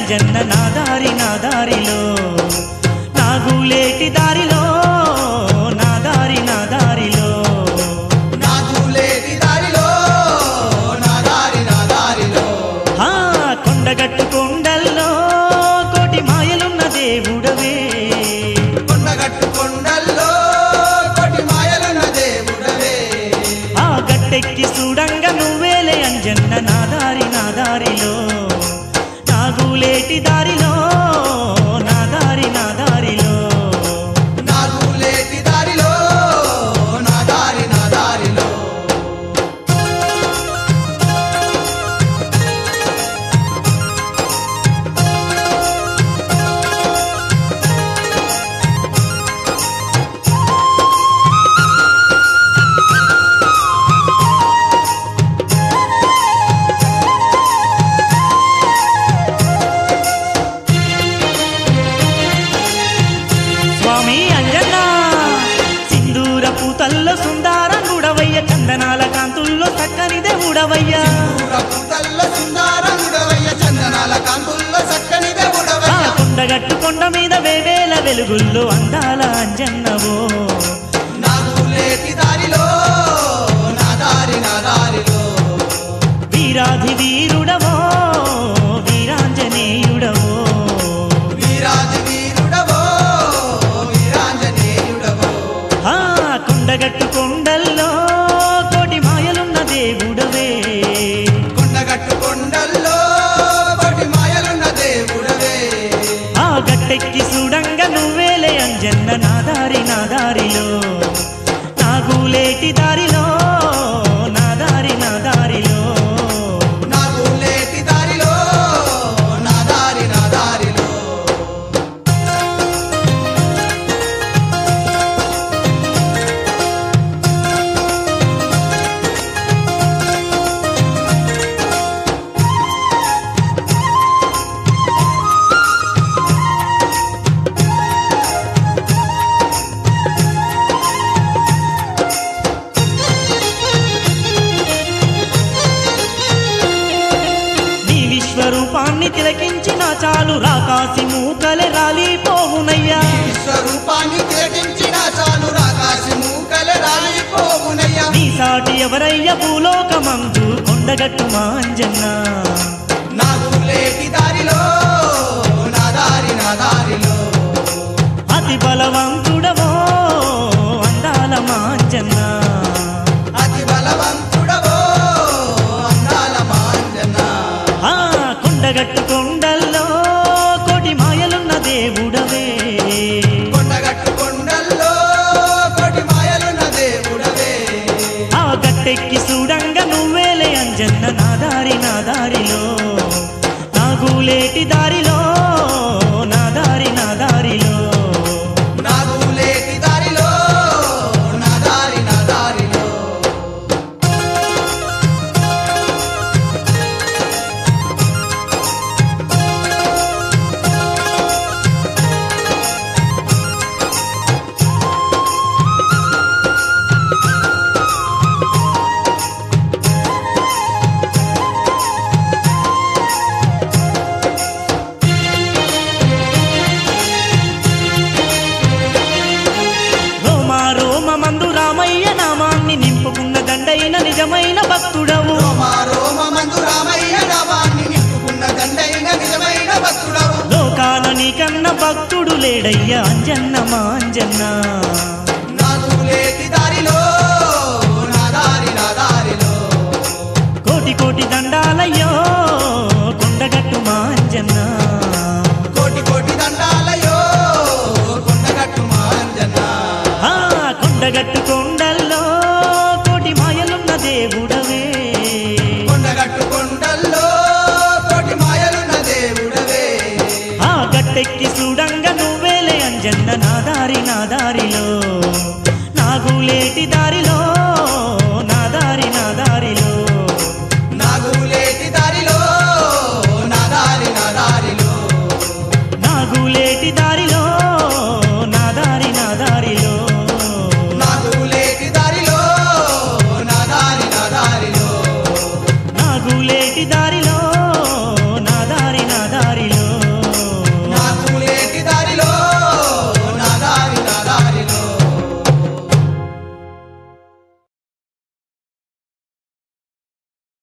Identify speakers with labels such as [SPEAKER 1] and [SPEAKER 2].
[SPEAKER 1] అంజన్న నా దారి నా దారిలో నాగులేటి దారిలో నా దారి నా దారిలో
[SPEAKER 2] నాకు లేని దారిలో నా దారి నా దారిలో
[SPEAKER 1] ఆ కొండగట్టు కొండల్లో కోటి మాయలున్న దేవుడవే
[SPEAKER 2] కొండగట్టు కొండల్లో కోటి మాయలున్న దేవుడవే
[SPEAKER 1] ఆ గట్టెక్కి చూడంగా నువ్వేలే అంజన్న నా దారి నా దారిలో నాగులేటి దారిలో నా దారి నా దారిలో
[SPEAKER 2] నాకు లేని దారిలో నా దారి నా దారిలో
[SPEAKER 1] స్వామి అంజన్న సింధూర పూతల్లో సుందారంగుడవయ్య చందనాల కాంతుల్లో చక్కని దేవుడవయ్య
[SPEAKER 2] పూతల్ల సుందరముడవయ్య చందనాల కాంతుల్లో చక్కని
[SPEAKER 1] ఆ
[SPEAKER 2] దేవుడవయ్య
[SPEAKER 1] కొండగట్టు కొండ మీద వేవేల వెలుగుల్లో అందాల అంజన్నవో
[SPEAKER 2] నాకు లేని దారిలో నా దారి నా దారిలో
[SPEAKER 1] వీరాధి వీరుడవో వీరాంజనేయుడవో
[SPEAKER 2] వీరాజు వీరుడవో వీరాంజనేయుడవో
[SPEAKER 1] ఆ కొండగట్టు కొండల్లో కోటి మాయలున్న దేవుడవే
[SPEAKER 2] కొండగట్టు కొండల్లో కోటి మాయలున్న దేవుడవే
[SPEAKER 1] ఆ గట్టెక్కి చూడంగా నువ్వేలే అంజన్న నా దారి నా దారిలో నాగులేటి దారిలో నా దారి నా దారిలో
[SPEAKER 2] నాకు లేటి దారిలో నా దారి నా దారిలో
[SPEAKER 1] నీ విశ్వరూపాన్ని తిలకించిన చాలు రాకాసి మూకలే రాలిపోవునయ్యా
[SPEAKER 2] విశ్వరూపాన్ని తిలకించిన చాలు రాకాశి మూకల రాలిపోవునయ్యా
[SPEAKER 1] నీ సాటి ఎవరయ్య భూలోకమందు కొండగట్టు మాంజన్న
[SPEAKER 2] నాకు లేటి దారిలో నా దారి నా దారిలో
[SPEAKER 1] అతి బలవంతుడవో అందాల మాంజన్న
[SPEAKER 2] అతి బలవంతుడవో అందాల మాంజన
[SPEAKER 1] ఆ కొండగట్టు కొండల్లో కోటి మాయలున్న దేవుడవే
[SPEAKER 2] కొండగట్టు కొండల్లో కోటి మాయలున్న దేవుడవే
[SPEAKER 1] ఆ గట్టెక్కి చూడంగా నువ్వేలే అంజన్న నా దారి నా దారిలో నాగులేటి దారిలో నా దారి నా దారిలో
[SPEAKER 2] నాకు లేటి దారిలో నా దారి నా దారిలో
[SPEAKER 1] రోమా రోమ మందు రామయ్య నామాన్ని నింపుకున్న దండైన నిజమైన భక్తుడవు
[SPEAKER 2] రోమా రోమ మందు రామయ్య నామాన్ని నింపుకున్న దండైన నిజమైన భక్తుడవు
[SPEAKER 1] లోకాల నీకన్న భక్తుడు లేడయ్యా అంజన్న మా అంజన్న
[SPEAKER 2] నాకు లేటి దారిలో నా దారి నా దారిలో
[SPEAKER 1] కోటి కోటి దండాలయ్యో కొండగట్టు మా అంజన్న
[SPEAKER 2] కోటి కోటి దండాలయో కొండగట్టు మాంజన
[SPEAKER 1] ఆ కొండగట్టు కొండల్లో కోటి మాయలున్న దేవుడవే
[SPEAKER 2] కొండగట్టు కొండల్లో కోటి మాయలున్న దేవుడవే
[SPEAKER 1] ఆ గట్టెక్కి చూడంగా నువ్వేలే అంజన్న నా దారి నా దారిలో నాగులేటి దారిలో